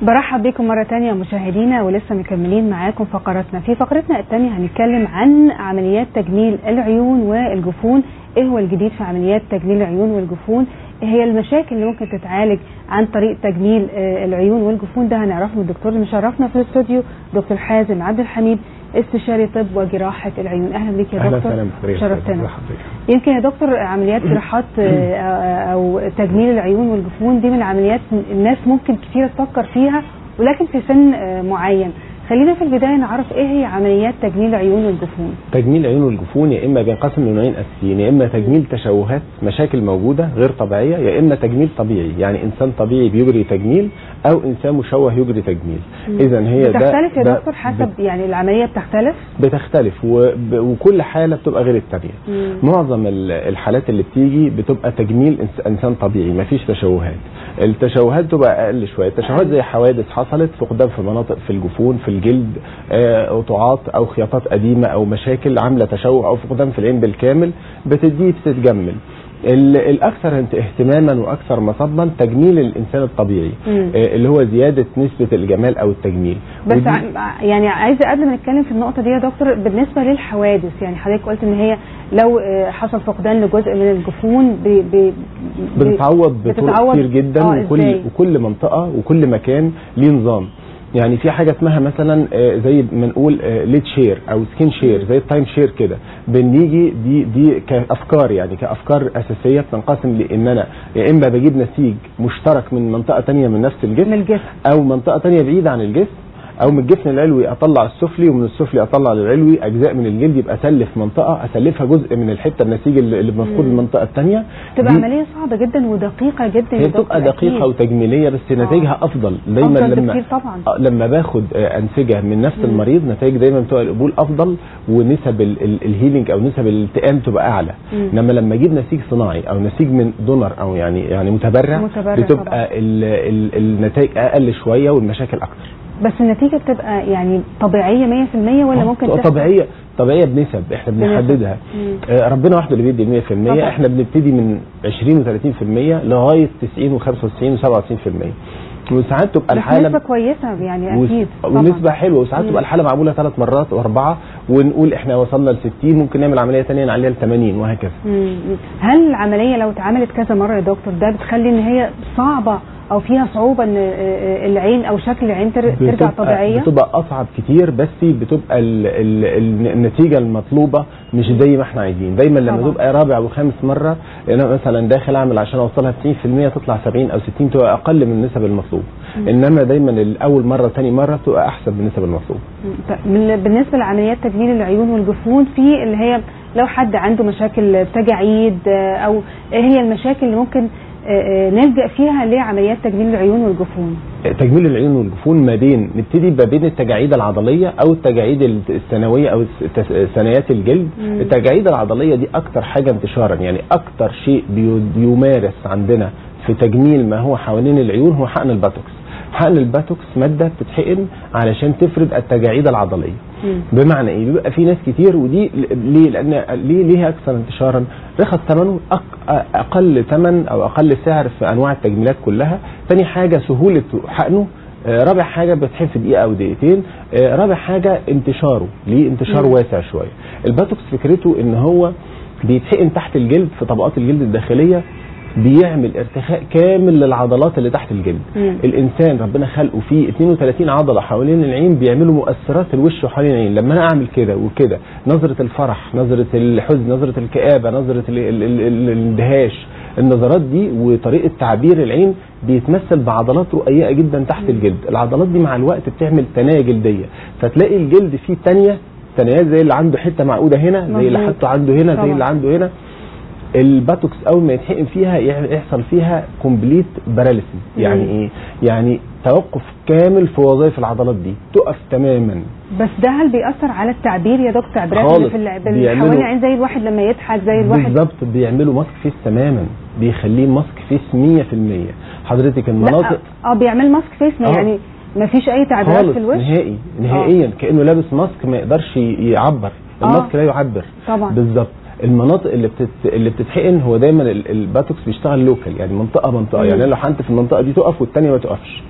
برحب بكم مرة تانية مشاهدينا ولسه مكملين معاكم فقراتنا في فقرتنا التانية هنتكلم عن عمليات تجميل العيون والجفون ايه هو الجديد في عمليات تجميل العيون والجفون ايه هي المشاكل اللي ممكن تتعالج عن طريق تجميل آه، العيون والجفون ده هنعرفه من الدكتور اللي مشرفنا في الاستوديو دكتور حازم عبد الحميد استشاري طب وجراحة العيون اهلا بك يا اهلا دكتور وسهلا بك شرفتنا حضرتك. يمكن يا دكتور عمليات جراحات آه، او تجميل العيون والجفون دي من العمليات الناس ممكن كتير تفكر فيها ولكن في سن آه، معين خلينا في البدايه نعرف ايه هي عمليات تجميل العيون والجفون تجميل العيون والجفون يا اما بينقسم لنوعين اساسيين يا اما تجميل تشوهات مشاكل موجوده غير طبيعيه يا اما تجميل طبيعي يعني انسان طبيعي بيجري تجميل او انسان مشوه يجري تجميل اذا هي ده بتختلف يا ده دكتور حسب يعني العمليه بتختلف بتختلف وب- وكل حاله بتبقى غير الثانيه مم. معظم ال- الحالات اللي بتيجي بتبقى تجميل إنس- انسان طبيعي مفيش تشوهات التشوهات تبقى اقل شويه التشوهات زي حوادث حصلت فقدان في مناطق في الجفون في الجلد آه، قطعات او خياطات قديمه او مشاكل عامله تشوه او فقدان في العين بالكامل بتديه بتتجمل ال- الاكثر انت- اهتماما واكثر مصبا تجميل الانسان الطبيعي مم. آه، اللي هو زياده نسبه الجمال او التجميل بس ودي- ع- يعني عايزه قبل ما نتكلم في النقطه دي يا دكتور بالنسبه للحوادث يعني حضرتك قلت ان هي لو آه، حصل فقدان لجزء من الجفون ب ب ب- بتتعوض بطرق بتتعوض- كتير جدا آه، وكل إزاي؟ وكل منطقه وكل مكان ليه نظام يعني في حاجه اسمها مثلا آه، زي ما نقول ليد شير او سكين شير زي التايم شير كده بنيجي دي دي كافكار يعني كافكار اساسيه بتنقسم لان انا يا اما بجيب نسيج مشترك من منطقه تانية من نفس الجسم من الجسم او منطقه تانية بعيده عن الجسم او من الجفن العلوي اطلع السفلي ومن السفلي اطلع للعلوي اجزاء من الجلد يبقى اسلف منطقه اسلفها جزء من الحته النسيج اللي اللي مفقود مم. المنطقه الثانيه تبقى عمليه صعبه جدا ودقيقه جدا يا هي دكتور بتبقى دقيقه أكيد. وتجميليه بس نتائجها افضل دايما أفضل لما بكتير طبعا. آه، لما باخد آه، انسجه من نفس مم. المريض نتائج دايما بتبقى القبول افضل ونسب ال- ال- الهيلينج او نسب الالتئام تبقى اعلى مم. انما لما اجيب نسيج صناعي او نسيج من دونر او يعني يعني متبرع, متبرع طبعا. بتبقى ال ال النتائج اقل شويه والمشاكل اكتر بس النتيجه بتبقى يعني طبيعيه 100% ولا ممكن تبقى تحصل؟ طبيعيه طبيعيه بنسب احنا بنسب. بنحددها مم. آه، ربنا وحده اللي بيدي 100% طبعا. احنا بنبتدي من 20 و30% لغايه 90 و95 و97% وساعات تبقى بس الحاله نسبه كويسه يعني وس- اكيد طبعا. ونسبة حلوة وساعات مم. تبقى الحالة معمولة ثلاث مرات وأربعة ونقول إحنا وصلنا ل 60 ممكن نعمل عملية ثانية نعليها ل 80 وهكذا. مم. هل العمليه لو اتعملت كذا مره يا دكتور ده بتخلي ان هي صعبه او فيها صعوبه ان آه، العين او شكل العين تر- ترجع بتبقى- طبيعيه بتبقى أصعب كتير بس بتبقى ال ال ال النتيجة المطلوبة مش زي ما إحنا عايزين، دايما لما طبعا. تبقى رابع وخامس مرة أنا مثلا داخل أعمل عشان أوصلها 90% تطلع 70 أو 60 تبقى أقل من النسب المطلوبة. إنما دايما الأول مرة ثاني مرة تبقى أحسن من النسب المطلوبة. طيب، بال- بالنسبه لعمليات تجميل العيون والجفون في اللي هي لو حد عنده مشاكل تجاعيد آه، او ايه هي المشاكل اللي ممكن آه، آه، نلجا فيها لعمليات تجميل العيون والجفون تجميل العيون والجفون ما بين نبتدي ما بين التجاعيد العضليه او التجاعيد الت- الثانويه او الس- ثنايات الجلد مم. التجاعيد العضليه دي اكتر حاجه انتشارا يعني اكتر شيء بيو- بيمارس عندنا في تجميل ما هو حوالين العيون هو حقن الباتوكس حقن الباتوكس ماده بتتحقن علشان تفرد التجاعيد العضليه مم. بمعنى ايه بيبقى في ناس كتير ودي ل- ليه لان ليه ليه اكثر انتشارا رخص ثمنه أق اقل ثمن او اقل سعر في انواع التجميلات كلها ثاني حاجه سهوله حقنه آه، رابع حاجه بتحل في دقيقه او دقيقتين آه، رابع حاجه انتشاره ليه انتشار مم. واسع شويه الباتوكس فكرته ان هو بيتحقن تحت الجلد في طبقات الجلد الداخليه بيعمل ارتخاء كامل للعضلات اللي تحت الجلد مم. الانسان ربنا خلقه فيه 32 عضله حوالين العين بيعملوا مؤثرات الوش وحوالين العين لما انا اعمل كده وكده نظره الفرح نظره الحزن نظره الكآبه نظره ال- ال- ال- ال- الاندهاش النظرات دي وطريقه تعبير العين بيتمثل بعضلات رقيقه جدا تحت الجلد العضلات دي مع الوقت بتعمل تنايه جلديه فتلاقي الجلد فيه تانية تنايات زي اللي عنده حته معقوده هنا زي اللي مظبوط. حاطه عنده هنا طبعا. زي اللي عنده هنا الباتوكس اول ما يتحقن فيها يع- يحصل فيها كومبليت باراليسيس يعني مم. ايه يعني توقف كامل في وظائف العضلات دي تقف تماما بس ده هل بيأثر على التعبير يا دكتور تعبيرات خالص. اللي في الع- اللي بيعملوا- حوالين العين زي الواحد لما يضحك زي الواحد بالظبط بيعملوا ماسك فيس تماما بيخليه ماسك فيس 100% حضرتك المناطق لا اه بيعمل ماسك فيس ما آه. يعني ما فيش اي تعبيرات خالص في الوش نهائي نهائيا كانه لابس ماسك ما يقدرش ي- يعبر آه. الماسك لا يعبر طبعا. بالظبط المناطق اللي بتت... اللي بتتحقن هو دايما ال- الباتوكس بيشتغل لوكال يعني منطقه منطقه مم. يعني لو حنت في المنطقه دي تقف والثانيه ما تقفش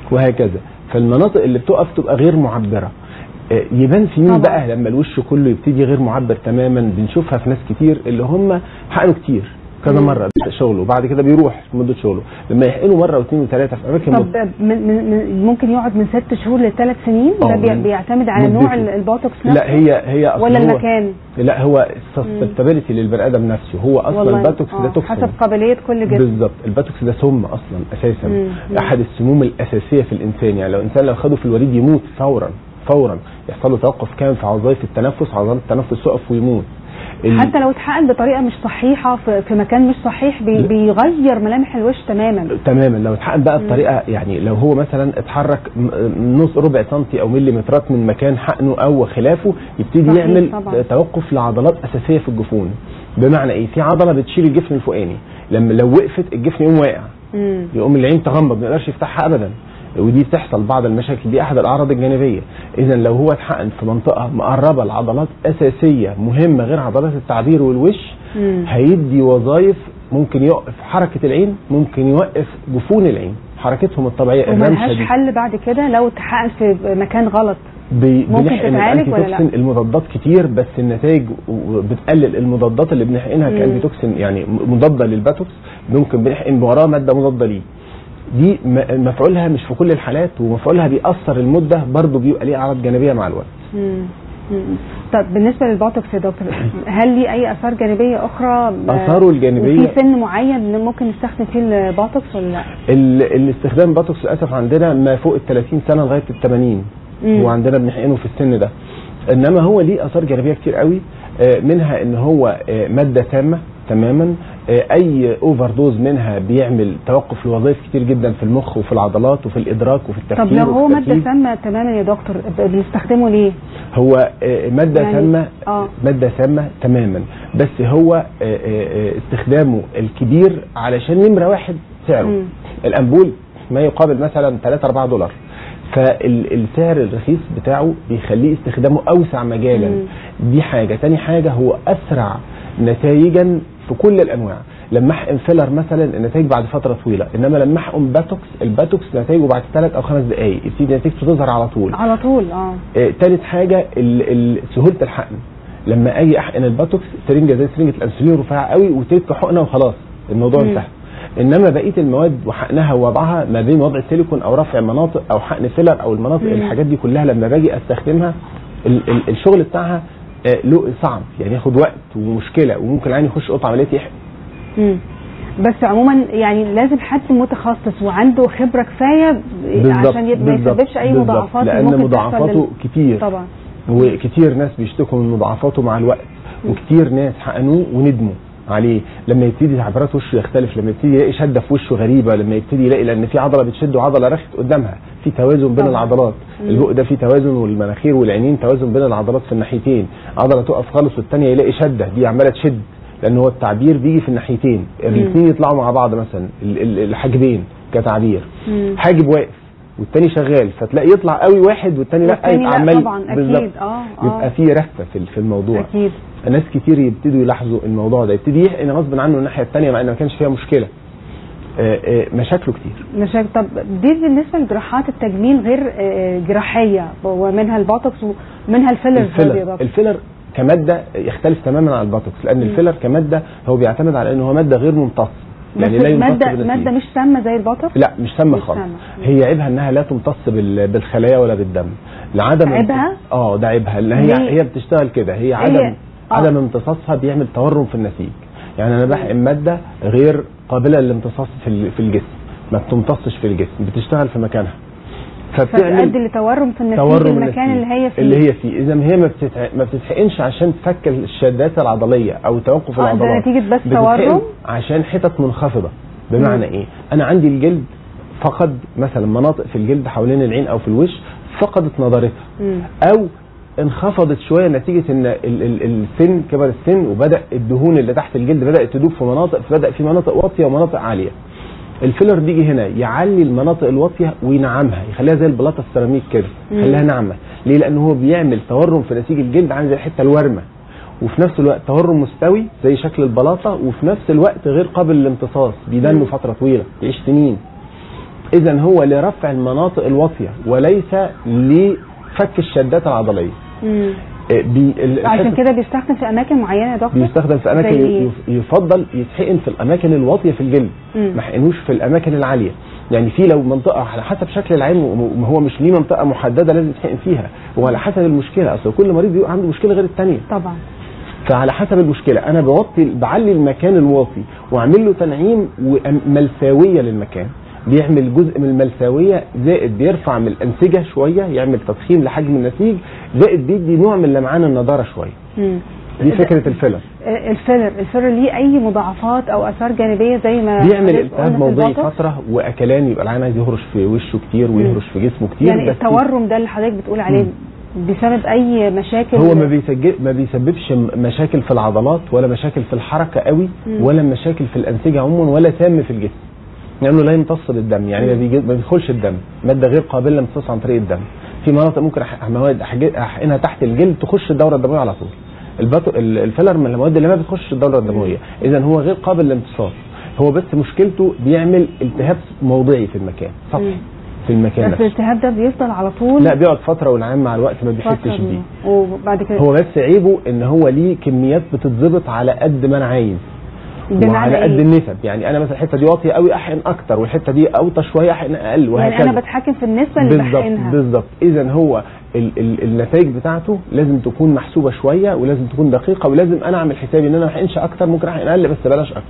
وهكذا فالمناطق اللي بتقف تبقى غير معبره آه، يبان في مين طبعا. بقى لما الوش كله يبتدي غير معبر تماما بنشوفها في ناس كتير اللي هم حقنوا كتير كذا مم. مره بيبدأ شغله وبعد كده بيروح في مده شغله لما يحقنوا مره واثنين وثلاثه في اماكن طب من من من ممكن يقعد من ست شهور لثلاث سنين ده آه، بي- من- بيعتمد على مدته. نوع ال- البوتوكس نفسه لا هي هي أصل ولا هو المكان لا هو السستابيليتي للبني ادم نفسه هو اصلا والله الباتوكس آه، ده توكسين حسب قابليه كل جسم بالظبط الباتوكس ده سم اصلا اساسا مم. مم. احد السموم الاساسيه في الانسان يعني لو انسان لو خده في الوريد يموت فورا فورا يحصل له توقف كامل في وظائف التنفس عضلات التنفس تقف ويموت ال- حتى لو اتحقن بطريقه مش صحيحه في, في مكان مش صحيح بي لا. بيغير ملامح الوش تماما تماما لو اتحقن بقى بطريقه يعني لو هو مثلا اتحرك م- نص ربع سنتي او مليمترات من مكان حقنه او خلافه يبتدي صحيح يعمل طبعا. توقف لعضلات اساسيه في الجفون بمعنى ايه في عضله بتشيل الجفن الفوقاني لما لو وقفت الجفن يقوم واقع مم. يقوم العين تغمض ما يقدرش يفتحها ابدا ودي بتحصل بعض المشاكل دي احد الاعراض الجانبيه اذا لو هو اتحقن في منطقه مقربه لعضلات اساسيه مهمه غير عضلات التعبير والوش مم. هيدي وظائف ممكن يوقف حركه العين ممكن يوقف جفون العين حركتهم الطبيعيه الرمشه وملهاش دي حل بعد كده لو اتحقن في مكان غلط بي- ممكن بنحقن تتعالج ولا لا؟ الانتيتوكسين المضادات كتير بس النتائج و- بتقلل المضادات اللي بنحقنها مم. كانتيتوكسين يعني م- مضاده للباتوكس ممكن بنحقن وراه ماده مضاده ليه دي م- مفعولها مش في كل الحالات ومفعولها بيأثر المده برضه بيبقى ليه اعراض جانبيه مع الوقت مم. مم. طب بالنسبه للبوتوكس يا دكتور هل ليه اي اثار جانبيه اخرى ب- آثاره الجانبية- وفي سن معين ممكن نستخدم فيه البوتوكس ولا لا؟ ال- الاستخدام باتوكس للاسف عندنا ما فوق ال 30 سنه لغايه ال 80 مم. وعندنا بنحقنه في السن ده انما هو ليه اثار جانبيه كتير قوي آه، منها ان هو آه، ماده سامه تماما آه، اي اوفر دوز منها بيعمل توقف لوظائف كتير جدا في المخ وفي العضلات وفي الادراك وفي التفكير طب لو هو وفي ماده التركيز. سامه تماما يا دكتور ب- بنستخدمه ليه؟ هو آه، ماده يعني- سامه آه. ماده سامه تماما بس هو آه، آه، آه، استخدامه الكبير علشان نمره واحد سعره مم. الامبول ما يقابل مثلا 3 4 دولار فالسعر الرخيص بتاعه بيخليه استخدامه اوسع مجالا مم. دي حاجه تاني حاجه هو اسرع نتائجا في كل الانواع لما احقن فيلر مثلا النتائج بعد فتره طويله انما لما احقن باتوكس الباتوكس نتائجه بعد ثلاث او خمس دقائق يبتدي نتيجته تظهر على طول على طول اه آه، تالت حاجه ال- ال- سهوله الحقن لما اجي احقن الباتوكس سرنجه زي سرنجه الانسولين رفيعه قوي وتلك حقنه وخلاص الموضوع مم. انتهى انما بقيه المواد وحقنها ووضعها ما بين وضع سيليكون او رفع مناطق او حقن فيلر او المناطق مم. الحاجات دي كلها لما باجي استخدمها ال ال الشغل بتاعها آه، له صعب يعني ياخد وقت ومشكله وممكن العين يخش اوضه عمليه يحقن مم. بس عموما يعني لازم حد متخصص وعنده خبره كفايه بالظبط، عشان يبقى ما بالظبط، يسببش اي بالظبط، مضاعفات لان ممكن تحصل مضاعفاته لل- كتير طبعا وكتير ناس بيشتكوا من مضاعفاته مع الوقت وكتير ناس حقنوه وندموا عليه لما يبتدي تعبيرات وشه يختلف لما يبتدي يلاقي شده في وشه غريبه لما يبتدي يلاقي لان في عضله بتشد وعضله رخت قدامها في توازن بين طبعا. العضلات مم. البق ده في توازن والمناخير والعينين توازن بين العضلات في الناحيتين عضله تقف خالص والثانيه يلاقي شده دي عماله تشد لان هو التعبير بيجي في الناحيتين الاثنين يطلعوا مع بعض مثلا ال- ال- الحاجبين كتعبير مم. حاجب واقف والتاني شغال فتلاقي يطلع قوي واحد والتاني لا والتاني يبقى لا عمال طبعا، أكيد. بالظبط. آه، آه. يبقى في رهفه في في الموضوع اكيد ناس كتير يبتدوا يلاحظوا الموضوع ده يبتدي يحقن غصب عنه الناحيه الثانيه مع ان ما كانش فيها مشكله آه، آه، مشاكله كتير مشاكل طب دي بالنسبه لجراحات التجميل غير آه، جراحيه ومنها البوتوكس ومنها الفيلرز برضه يا الفيلر دكتور. الفيلر كماده يختلف تماما عن البوتوكس لان مم. الفيلر كماده هو بيعتمد على انه هو ماده غير ممتص يعني بس لا يمتص ماده بالنسيج. ماده مش سامه زي البوتوكس لا مش سامه مش خالص سامة. هي عيبها انها لا تمتص بال- بالخلايا ولا بالدم لعدم عيبها؟ اه ده عيبها اللي هي ليه؟ هي بتشتغل كده هي عدم آه. عدم امتصاصها بيعمل تورم في النسيج يعني انا بحقن ماده غير قابله للامتصاص في ال- في الجسم ما بتمتصش في الجسم بتشتغل في مكانها فتؤدي لتورم في النسيج تورم المكان النسيج اللي هي فيه اللي هي فيه اذا هي ما بتتع... ما بتتحقنش عشان تفك الشدات العضليه او توقف آه، ده العضلات نتيجة بس بتتحقن تورم؟ عشان حتت منخفضه بمعنى ايه انا عندي الجلد فقد مثلا مناطق في الجلد حوالين العين او في الوش فقدت نضارتها مم. او انخفضت شويه نتيجه ان ال- ال- السن كبر السن وبدا الدهون اللي تحت الجلد بدات تدوب في مناطق فبدا في مناطق واطيه ومناطق عاليه الفيلر بيجي هنا يعلي المناطق الواطيه وينعمها يخليها زي البلاطه السيراميك كده مم. يخليها ناعمه ليه لان هو بيعمل تورم في نسيج الجلد عامل زي الحته الورمه وفي نفس الوقت تورم مستوي زي شكل البلاطه وفي نفس الوقت غير قابل للامتصاص بيدنه مم. فتره طويله يعيش سنين اذا هو لرفع المناطق الواطيه وليس لفك الشدات العضليه مم. آه، بي ال- عشان الحتة- كده بيستخدم في اماكن معينه يا دكتور بيستخدم في اماكن زي إيه؟ يف- يفضل يتحقن في الاماكن الواطيه في الجلد مم. ما يحقنوش في الاماكن العاليه يعني في لو منطقه على حسب شكل العين وما هو مش ليه منطقه محدده لازم يتحقن فيها وعلى حسب المشكله اصل كل مريض بيبقى عنده مشكله غير الثانيه طبعا فعلى حسب المشكله انا بوطي بعلي المكان الواطي واعمل له تنعيم وملساويه للمكان بيعمل جزء من الملساويه زائد بيرفع من الانسجه شويه يعمل تضخيم لحجم النسيج زائد بيدي نوع من لمعان النضاره شويه مم. دي فكره الفيلر آه، الفيلر الفيلر ليه اي مضاعفات او اثار جانبيه زي ما بيعمل حضرتك التهاب قلنا في موضعي البطن؟ فتره واكلان يبقى العين عايز يهرش في وشه كتير ويهرش في جسمه كتير يعني بس التورم ده اللي حضرتك بتقول عليه بسبب اي مشاكل هو ما بيسجل ما بيسببش م- مشاكل في العضلات ولا مشاكل في الحركه قوي مم. ولا مشاكل في الانسجه عموما ولا سام في الجسم لانه لا يمتص بالدم يعني ما, مم. بيجي ما بيدخلش الدم ماده غير قابله للامتصاص عن طريق الدم في مناطق ممكن أح- مواد أحج- احقنها تحت الجلد تخش الدوره الدمويه على طول الباتو ال- الفيلر من المواد اللي ما بتخش الدوره الدمويه اذا هو غير قابل للامتصاص هو بس مشكلته بيعمل التهاب موضعي في المكان مم. سطحي في المكان بس نفسه الالتهاب ده بيفضل على طول لا بيقعد فتره والعين مع الوقت ما بيحسش فترة بيه وبعد كده هو بس عيبه ان هو ليه كميات بتتظبط على قد ما انا عايز بمعنى وعلى إيه؟ قد النسب يعني انا مثلا الحته دي واطيه قوي احقن اكتر والحته دي اوطى شويه احقن اقل وهكذا يعني انا بتحكم في النسبه اللي بالظبط بحقنها بالظبط اذا هو ال ال النتائج بتاعته لازم تكون محسوبه شويه ولازم تكون دقيقه ولازم انا اعمل حسابي ان انا ما احقنش اكتر ممكن احقن اقل بس بلاش اكتر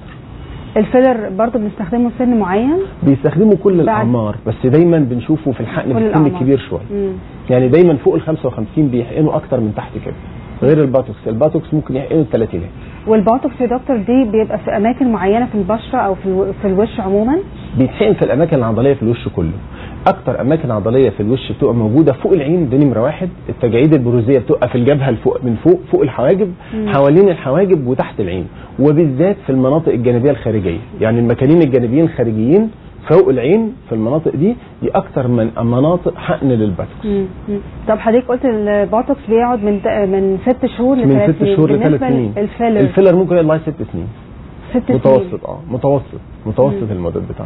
الفيلر برضه بنستخدمه في سن معين بيستخدموا كل بعد- الاعمار بس دايما بنشوفه في الحقن كل في السن الأعمار. الكبير شويه مم. يعني دايما فوق ال 55 بيحقنوا اكتر من تحت كده غير الباتوكس الباتوكس ممكن يحقنوا الثلاثينات والبوتوكس يا دكتور دي بيبقى في اماكن معينه في البشره او في الو- في الوش عموما بيتحقن في الاماكن العضليه في الوش كله اكتر اماكن عضليه في الوش بتبقى موجوده فوق العين دي نمره واحد التجاعيد البروزيه بتبقى في الجبهه الفوق من فوق فوق الحواجب مم. حوالين الحواجب وتحت العين وبالذات في المناطق الجانبيه الخارجيه يعني المكانين الجانبيين الخارجيين فوق العين في المناطق دي دي اكتر من مناطق حقن للباتوكس مم. مم. طب حضرتك قلت البوتوكس بيقعد من ت- من ست شهور من لثلاث ست شهور لثلاث بالنسبة سنين الفيلر الفيلر ممكن يقعد لغايه ست سنين ست سنين متوسط اه متوسط متوسط مم. المدد بتاعته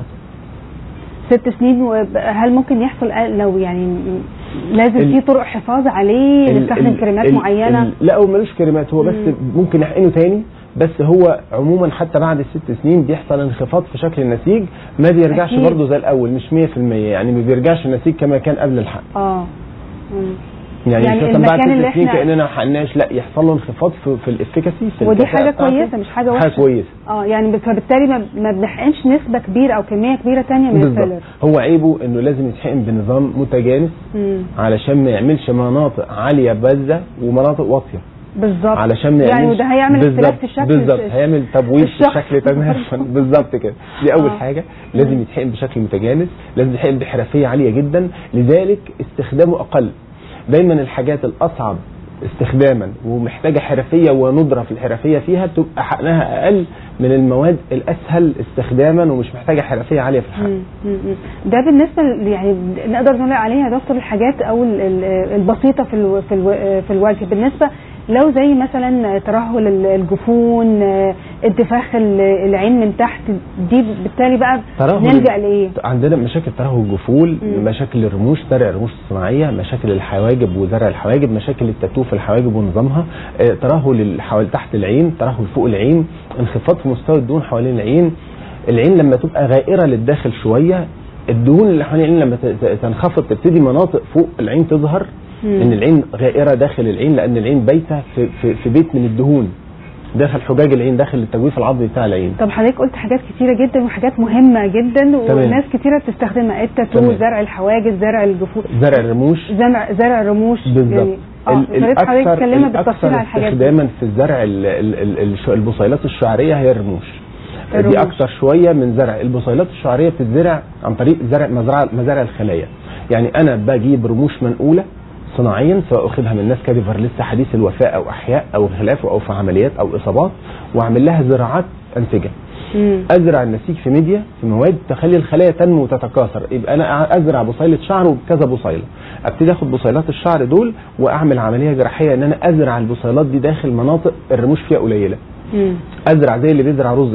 ست سنين وب- هل ممكن يحصل أ- لو يعني م- لازم ال- في طرق حفاظ عليه ال- نستخدم ال- كريمات ال- معينه ال- لا هو ملوش كريمات هو بس مم. ممكن يحقنه تاني بس هو عموما حتى بعد الست سنين بيحصل انخفاض في شكل النسيج ما بيرجعش أكيد. برضه زي الاول مش 100% يعني ما بيرجعش النسيج كما كان قبل الحقن اه مم. يعني, يعني يعني مثلا بعد المكان اللي ست سنين إحنا- كاننا ما حقناش لا يحصل له انخفاض في, في الافكاسي في ودي الكفاءة حاجه بتاعته. كويسه مش حاجه وحشه حاجه كويسه اه يعني فبالتالي ما, ما بنحقنش نسبه كبيره او كميه كبيره تانية من بالظبط الفيلر هو عيبه انه لازم يتحقن بنظام متجانس مم. علشان ما يعملش مناطق عاليه باذه ومناطق واطيه بالظبط علشان ما يعني يعملش وده هيعمل اختلاف بالظبط- في الشكل بالظبط الش- هيعمل تبويض في الشخص. الشكل تماما بالظبط كده دي اول آه. حاجه لازم يتحقن بشكل متجانس لازم يتحقن بحرفيه عاليه جدا لذلك استخدامه اقل دايما الحاجات الاصعب استخداما ومحتاجه حرفيه وندره في الحرفيه فيها بتبقى حقنها اقل من المواد الاسهل استخداما ومش محتاجه حرفيه عاليه في الحقن مم. مم. مم. ده بالنسبه ل- يعني نقدر نقول عليها يا دكتور الحاجات او ال- ال- البسيطه في الو- في الو- في الوجه بالنسبه لو زي مثلا ترهل ال- الجفون آه، انتفاخ ال- العين من تحت دي بالتالي بقى ترهل نلجا لايه؟ عندنا مشاكل ترهل الجفول مم. مشاكل الرموش زرع الرموش الصناعيه مشاكل الحواجب وزرع الحواجب مشاكل التاتو في الحواجب ونظامها آه، ترهل ال- حوالي تحت العين ترهل فوق العين انخفاض في مستوى الدهون حوالين العين العين لما تبقى غائره للداخل شويه الدهون اللي حوالين العين لما ت- ت- تنخفض تبتدي مناطق فوق العين تظهر مم. ان العين غائره داخل العين لان العين بايته في, في, في بيت من الدهون داخل حجاج العين داخل التجويف العظمي بتاع العين طب حضرتك قلت حاجات كتيره جدا وحاجات مهمه جدا تمام. وناس كتيره بتستخدمها التاتو تمام. زرع الحواجز زرع الجفون زرع الرموش زرع زرع الرموش بالظبط يعني اه ال- يا ريت حضرتك تكلمنا بالتفصيل الاكثر على الحاجات دي استخداما في الزرع ال- ال- ال- الش- البصيلات الشعريه هي الرموش الرموش. دي اكتر شويه من زرع البصيلات الشعريه بتتزرع عن طريق زرع مزرعه مزارع الخلايا يعني انا بجيب رموش منقوله صناعيا سواء اخدها من ناس كاديفر لسه حديث الوفاء او احياء او خلافه او في عمليات او اصابات واعمل لها زراعات انسجه مم. ازرع النسيج في ميديا في مواد تخلي الخلايا تنمو وتتكاثر يبقى انا ازرع بصيله شعر وبكذا بصيله ابتدي اخد بصيلات الشعر دول واعمل عمليه جراحيه ان انا ازرع البصيلات دي داخل مناطق الرموش فيها قليله مم. ازرع زي اللي بيزرع رز كده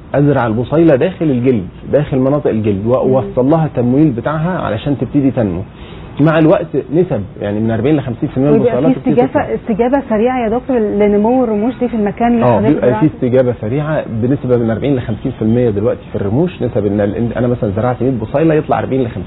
ازرع البصيله داخل الجلد داخل مناطق الجلد واوصل لها التمويل بتاعها علشان تبتدي تنمو مع الوقت نسب يعني من 40 ل 50% من ويبقى البصيلات في بتبتدي استجابه تطلع. استجابه سريعه يا دكتور لنمو الرموش دي في المكان اللي اه حضرتك بيبقى في زرعته؟ استجابه سريعه بنسبه من 40 ل 50% دلوقتي في الرموش نسب ان ال- انا مثلا زرعت 100 بصيله يطلع 40 ل 50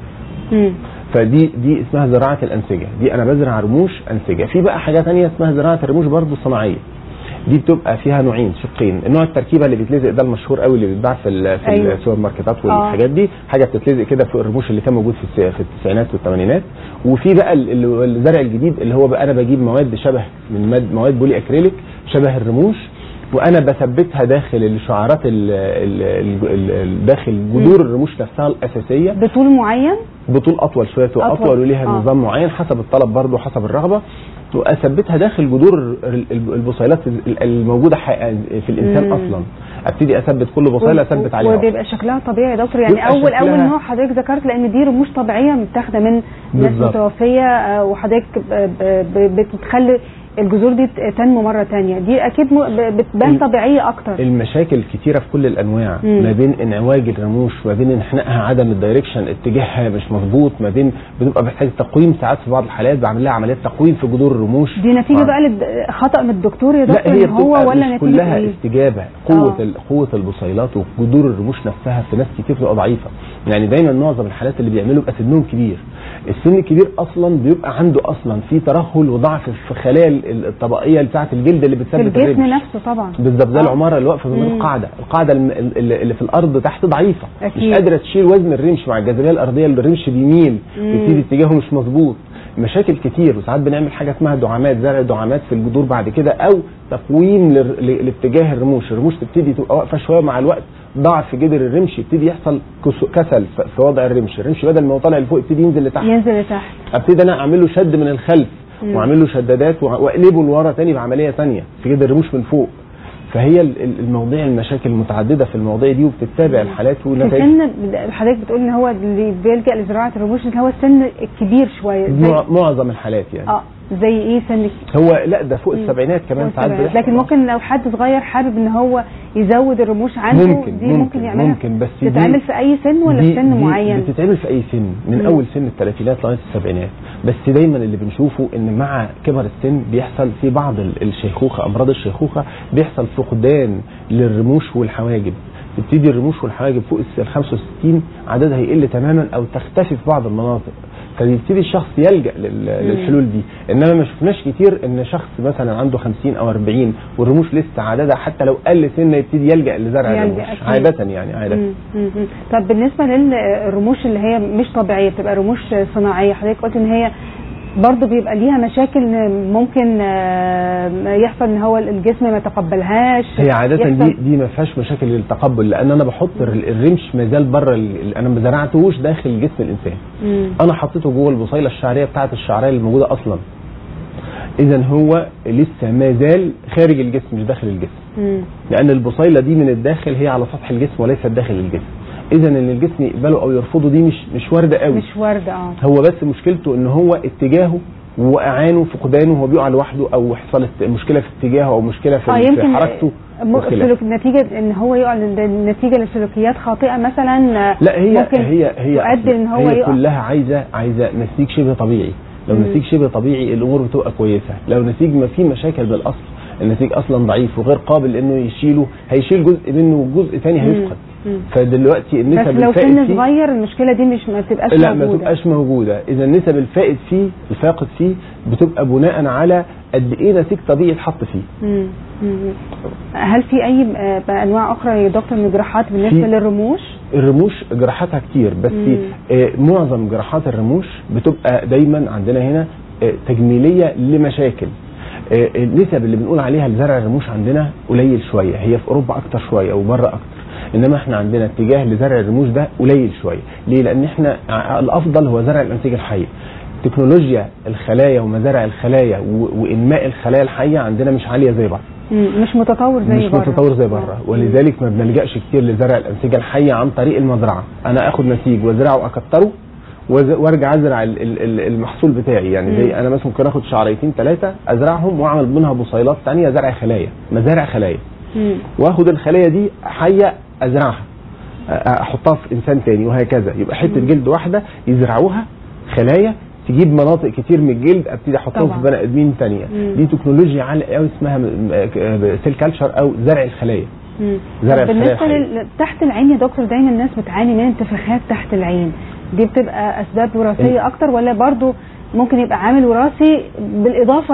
مم. فدي دي اسمها زراعه الانسجه دي انا بزرع رموش انسجه في بقى حاجه تانية اسمها زراعه الرموش برضو صناعيه دي بتبقى فيها نوعين شقين النوع التركيبه اللي بيتلزق ده المشهور قوي اللي بيتباع في ال- في أيوة. السوبر ماركتات والحاجات دي حاجه بتتلزق كده فوق الرموش اللي كان موجود في الس- في التسعينات والثمانينات وفي بقى ال- ال- الزرع الجديد اللي هو بقى انا بجيب مواد شبه من ماد- مواد بولي اكريليك شبه الرموش وانا بثبتها داخل الشعارات ال- ال- ال- ال- داخل جذور الرموش نفسها الاساسيه بطول معين بطول اطول شويه تبقى أطول. اطول وليها آه. نظام معين حسب الطلب برضه حسب الرغبه واثبتها داخل جذور ال- ال- البصيلات ال- الموجوده حقيقة في الانسان مم. اصلا ابتدي اثبت كل بصيله اثبت عليها وبيبقى شكلها طبيعي يا دكتور يعني بيبقى اول اول شكلها- نوع حضرتك ذكرت لان دي رموش طبيعيه متاخده من ناس بالظبط. متوفيه آه، وحضرتك ب- ب- بتخلي الجذور دي تنمو مره تانية دي اكيد م- ب- بتبان ال- طبيعيه اكتر المشاكل كتيرة في كل الأنواع مم. ما بين انعواج الرموش ما بين انحنائها عدم الدايركشن اتجاهها مش مظبوط ما بين بتبقى محتاج تقويم ساعات في بعض الحالات بعمل لها عمليات تقويم في جذور الرموش دي نتيجه آه. بقى للد- خطا من الدكتور يا لا دكتور هي إن هو بتبقى ولا مش نتيجه كلها ايه استجابه قوه آه. ال- قوه البصيلات وجذور الرموش نفسها في ناس كتير بتبقى ضعيفه يعني دايما معظم الحالات اللي بيعملوا بيبقى سنهم كبير السن الكبير اصلا بيبقى عنده اصلا في ترهل وضعف في خلايا ال- الطبقيه بتاعه الجلد اللي في بتثبت الجسم الرمش نفسه طبعا بالظبط زي آه. العماره اللي واقفه من غير مم. قاعده القاعده الم- ال- اللي في الارض تحت ضعيفه أكيد. مش قادره تشيل وزن الرمش مع الجاذبيه الارضيه اللي الرمش بيميل مم. ويبتدي اتجاهه مش مظبوط مشاكل كتير وساعات بنعمل حاجه اسمها دعامات زرع دعامات في الجذور بعد كده او تقويم لر- ل- لاتجاه الرموش الرموش تبتدي تبقى واقفه شويه مع الوقت ضعف في جذر الرمش يبتدي يحصل كس- كسل ف- في وضع الرمش الرمش بدل ما هو طالع لفوق يبتدي ينزل لتحت ينزل لتحت ابتدي انا اعمل له شد من الخلف مم. واعمل له شدادات وأ- واقلبه لورا تاني بعمليه تانية في جذر الرموش من فوق فهي ال- ال- المواضيع المشاكل متعدده في المواضيع دي وبتتابع الحالات في ونتائج سن حضرتك بتقول ان هو اللي بيلجا لزراعه الرموش اللي هو السن الكبير شويه زي مع- معظم الحالات يعني اه زي ايه سن هو لا ده فوق مم. السبعينات كمان ساعات والسبعينات. بيحصل. لكن ممكن لو حد صغير حابب ان هو يزود الرموش عنده ممكن دي ممكن, ممكن يعملها ممكن بس دي- تتعمل في اي سن ولا دي- في سن دي معين بتتعمل في اي سن من مم. اول سن الثلاثينات لغايه السبعينات بس دايما اللي بنشوفه ان مع كبر السن بيحصل في بعض ال- الشيخوخه امراض الشيخوخه بيحصل فقدان للرموش والحواجب تبتدي الرموش والحواجب فوق ال 65 عددها يقل تماما او تختفي في بعض المناطق فيبتدي الشخص يلجا لل- للحلول دي انما ما شفناش كتير ان شخص مثلا عنده 50 او 40 والرموش لسه عددها حتى لو قل سنه يبتدي يلجا لزرع يلجأ الرموش أكيد. عاده يعني عاده مم. مم. مم. طب بالنسبه للرموش اللي هي مش طبيعيه بتبقى رموش صناعيه حضرتك قلت ان هي برضه بيبقى ليها مشاكل ممكن آه، يحصل ان هو الجسم ما يتقبلهاش هي عادة يحصل- دي دي ما فيهاش مشاكل للتقبل لان انا بحط ال- الرمش ما زال بره ال- انا ما زرعتهوش داخل جسم الانسان مم. انا حطيته جوه البصيله الشعريه بتاعه الشعريه اللي موجوده اصلا اذا هو لسه ما زال خارج الجسم مش داخل الجسم مم. لان البصيله دي من الداخل هي على سطح الجسم وليست داخل الجسم اذا ان الجسم يقبله او يرفضه دي مش مش وارده قوي مش وارده اه هو بس مشكلته ان هو اتجاهه وقعانه فقدانه هو بيقع لوحده او حصلت مشكله في اتجاهه او مشكله في, اه في يمكن حركته م- وخلافه. سلوك نتيجه ان هو يقع لل- نتيجه لسلوكيات خاطئه مثلا آه، لا هي ممكن هي هي تؤدي ان هو هي يقع كلها عايزه عايزه نسيج شبه طبيعي لو مم. نسيج شبه طبيعي الامور بتبقى كويسه لو نسيج ما فيه مشاكل بالاصل النسيج اصلا ضعيف وغير قابل انه يشيله هيشيل جزء منه وجزء ثاني مم. هيفقد مم. فدلوقتي بس النسب لو الفائد سن فيه صغير المشكله دي مش ما بتبقاش لا ما موجوده تبقاش موجوده اذا النسب الفائد فيه الفاقد فيه بتبقى بناء على قد ايه نسيج طبيعي اتحط فيه مم. مم. هل في اي آه، بقى انواع اخرى يا دكتور من الجراحات بالنسبه في- للرموش؟ الرموش جراحاتها كتير بس مم. آه معظم جراحات الرموش بتبقى دايما عندنا هنا آه تجميليه لمشاكل آه النسب اللي بنقول عليها لزرع الرموش عندنا قليل شويه هي في اوروبا اكتر شويه وبره اكتر انما احنا عندنا اتجاه لزرع الرموش ده قليل شويه ليه لان احنا ع- الافضل هو زرع الانسجه الحيه تكنولوجيا الخلايا ومزارع الخلايا و- وانماء الخلايا الحيه عندنا مش عاليه زي بره مم. مش متطور زي مش بره متطور زي بره مم. ولذلك ما بنلجاش كتير لزرع الانسجه الحيه عن طريق المزرعه انا اخد نسيج وازرعه واكتره وز- وارجع ازرع ال- ال- ال- المحصول بتاعي يعني مم. زي انا مثلا ممكن اخد شعريتين ثلاثه ازرعهم واعمل منها بصيلات ثانيه زرع خلايا مزارع خلايا مم. واخد الخليه دي حيه ازرعها أ- احطها في انسان تاني وهكذا يبقى حته جلد واحده يزرعوها خلايا تجيب مناطق كتير من الجلد ابتدي احطهم طبعا. في بني ادمين تانية مم. دي تكنولوجيا عاليه قوي اسمها م- م- سيل كالتشر او زرع الخلايا مم. زرع طب الخلايا بالنسبه الحية. لل... تحت العين يا دكتور دايما الناس بتعاني من انتفاخات تحت العين دي بتبقى اسباب وراثيه اكتر ولا برضو ممكن يبقى عامل وراثي بالاضافه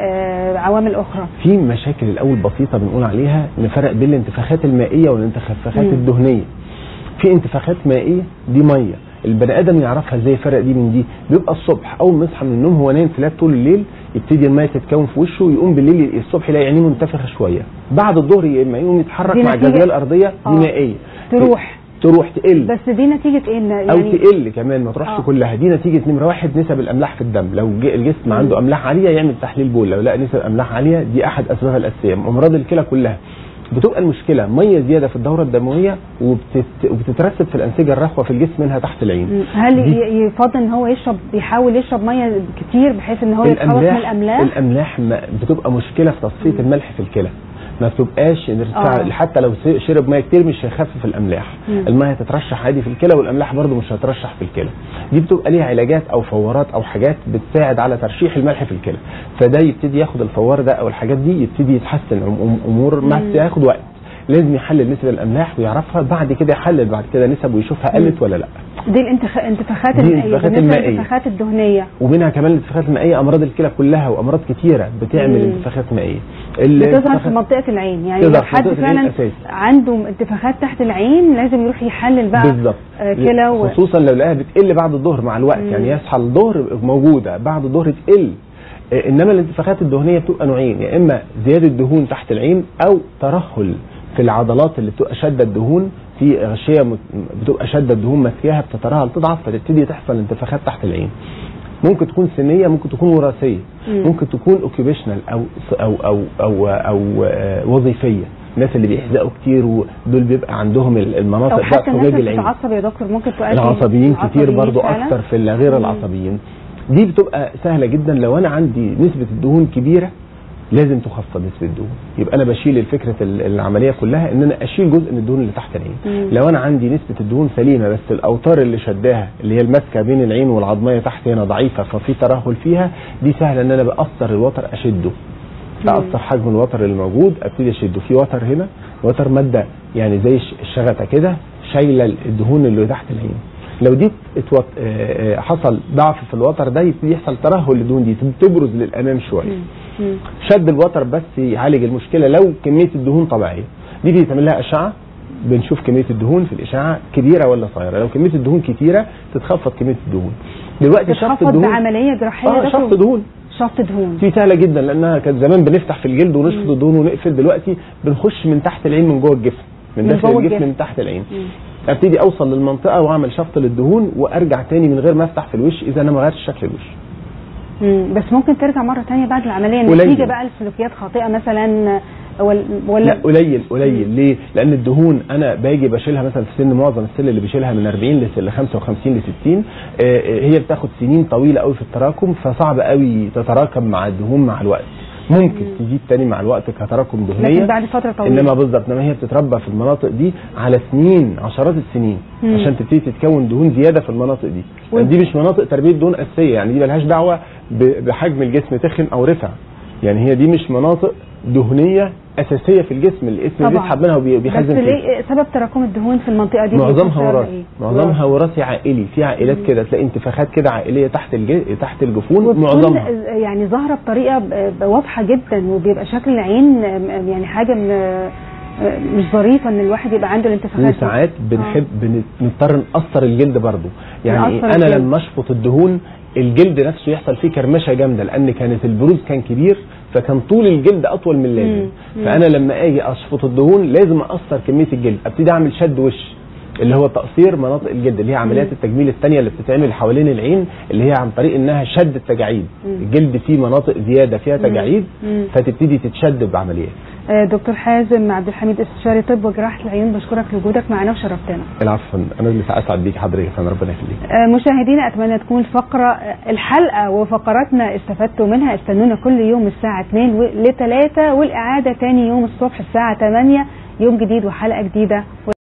لعوامل اخرى في مشاكل الاول بسيطه بنقول عليها نفرق بين الانتفاخات المائيه والانتفاخات مم. الدهنيه في انتفاخات مائيه دي ميه البني ادم يعرفها ازاي يفرق دي من دي بيبقى الصبح اول ما يصحى من النوم هو نايم فلات طول الليل يبتدي الميه تتكون في وشه ويقوم بالليل الصبح يلاقي عينيه منتفخه شويه بعد الظهر يا اما يقوم يتحرك دي مع نتيجة- الجاذبيه الارضيه آه. دي مائيه تروح تروح تقل بس دي نتيجه ايه إن او يعني تقل كمان ما تروحش آه. كلها دي نتيجه نمره واحد نسب الاملاح في الدم لو ج- الجسم عنده املاح عاليه يعمل تحليل بول لو لقى نسب املاح عاليه دي احد اسبابها الاساسيه امراض الكلى كلها بتبقى المشكله ميه زياده في الدوره الدمويه وبتت... وبتترسب في الانسجه الرخوه في الجسم منها تحت العين مم. هل دي- ي- يفضل ان هو يشرب يحاول يشرب ميه كتير بحيث ان هو يتخلص من الاملاح الاملاح ما بتبقى مشكله في تصفيه الملح في الكلى ما بتبقاش ارتفاع آه. حتى لو س- شرب ميه كتير مش هيخفف الاملاح مم. الميه هتترشح عادي في الكلى والاملاح برضو مش هترشح في الكلى دي بتبقى ليها علاجات او فورات او حاجات بتساعد على ترشيح الملح في الكلى فده يبتدي ياخد الفوار ده او الحاجات دي يبتدي يتحسن أم- امور ما مم. هياخد وقت لازم يحلل نسب الاملاح ويعرفها بعد كده يحلل بعد كده نسب ويشوفها قلت ولا لا دي الانتخ... انتفاخات دي المائيه الانتفاخات بالنسبة المائية. للانتفاخات الدهنيه ومنها كمان الانتفاخات المائيه امراض الكلى كلها وامراض كتيره بتعمل مم. انتفاخات مائيه بتظهر في الانتفاخات- منطقه العين يعني تظهر لو في حد منطقة العين فعلا أساسي. عنده انتفاخات تحت العين لازم يروح يحلل بقى بالظبط آه، كلى و... خصوصا لو لقاها بتقل بعد الظهر مع الوقت مم. يعني يصحى الظهر موجوده بعد الظهر تقل آه، انما الانتفاخات الدهنيه بتبقى نوعين يا اما زياده دهون تحت العين او ترهل في العضلات اللي بتبقى شاده الدهون في غشيه مت- بتبقى شاده الدهون ماسكاها بتترهل تضعف فتبتدي تحصل انتفاخات تحت العين ممكن تكون سنيه ممكن تكون وراثيه مم. ممكن تكون اوكيبيشنال او او او او, أو آه، وظيفيه الناس اللي بيحزقوا كتير ودول بيبقى عندهم المناطق او بقى حتى الناس حجاج اللي العين بتتعصب يا دكتور ممكن تؤدي العصبيين كتير برضو فعلاً. اكتر في ال- غير مم. العصبيين دي بتبقى سهله جدا لو انا عندي نسبه الدهون كبيره لازم تخفض نسبه الدهون يبقى انا بشيل الفكره ال- العمليه كلها ان انا اشيل جزء من الدهون اللي تحت العين مم. لو انا عندي نسبه الدهون سليمه بس الاوتار اللي شداها اللي هي الماسكه بين العين والعظميه تحت هنا ضعيفه ففي ترهل فيها دي سهله ان انا باثر الوتر اشده اقصر حجم الوتر اللي موجود ابتدي اشده في وتر هنا وتر ماده يعني زي الش- الشغفه كده شايله الدهون اللي تحت العين لو دي اتوت... آه، آه، حصل ضعف في الوتر ده يبتدي يحصل ترهل للدهون دي تبرز للامام شويه مم. مم. شد الوتر بس يعالج المشكله لو كميه الدهون طبيعيه دي بيتعمل لها اشعه بنشوف كميه الدهون في الاشعه كبيره ولا صغيره لو كميه الدهون كتيره تتخفض كميه الدهون دلوقتي شفط تتخفض الدهون بعمليه جراحيه اه دكتور؟ شفط دهون شفط دهون دي سهله جدا لانها كانت زمان بنفتح في الجلد ونشفط الدهون ونقفل دلوقتي بنخش من تحت العين من جوه الجسم من من داخل جوه الجسم الجسم. من تحت العين مم. ابتدي اوصل للمنطقه واعمل شفط للدهون وارجع تاني من غير ما افتح في الوش اذا انا ما غيرتش شكل الوش مم. بس ممكن ترجع مره ثانيه بعد العمليه قليل. نتيجه بقى لسلوكيات خاطئه مثلا ولا لا ولا قليل قليل ليه؟ لان الدهون انا باجي بشيلها مثلا في سن معظم السن اللي بيشيلها من 40 ل 55 ل 60 آه، آه، هي بتاخد سنين طويله قوي في التراكم فصعب قوي تتراكم مع الدهون مع الوقت ممكن تزيد تاني مع الوقت كتراكم دهنيه لكن بعد فتره طويله انما بالظبط انما هي بتتربى في المناطق دي على سنين عشرات السنين مم. عشان تبتدي تتكون دهون زياده في المناطق دي و- دي مش مناطق تربيه دهون اساسيه يعني دي ملهاش دعوه ب- بحجم الجسم تخن او رفع يعني هي دي مش مناطق دهنيه اساسيه في الجسم الجسم طبعا. بيسحب منها بس وبيخزن فيها ليه سبب تراكم الدهون في المنطقه دي معظمها بيكون سبب وراثي إيه؟ معظمها وراثي عائلي في عائلات كده تلاقي انتفاخات كده عائليه تحت الج... تحت الجفون وبتكون معظمها يعني ظاهره بطريقه ب- ب- واضحه جدا وبيبقى شكل العين م- يعني حاجه م- مش ظريفه ان الواحد يبقى عنده الانتفاخات دي. وساعات بنحب بن- بنضطر نقصر الجلد برضو يعني إيه؟ نقصر انا الجلد. لما اشفط الدهون الجلد نفسه يحصل فيه كرمشه جامده لان كانت البروز كان كبير فكان طول الجلد اطول من اللازم مم. مم. فانا لما اجي اشفط الدهون لازم اقصر كميه الجلد ابتدي اعمل شد وش اللي هو تقصير مناطق الجلد اللي هي عمليات مم. التجميل الثانيه اللي بتتعمل حوالين العين اللي هي عن طريق انها شد التجاعيد مم. الجلد فيه مناطق زياده فيها مم. تجاعيد مم. فتبتدي تتشد بعمليات آه، دكتور حازم عبد الحميد استشاري طب وجراحه العيون بشكرك لوجودك معنا وشرفتنا العفو انا اللي اسعد بيك حضرتك يا فندم ربنا يخليك آه، مشاهدينا اتمنى تكون الفقره آه، الحلقه وفقراتنا استفدتوا منها استنونا كل يوم الساعه 2 ل 3 والاعاده تاني يوم الصبح الساعه 8 يوم جديد وحلقه جديده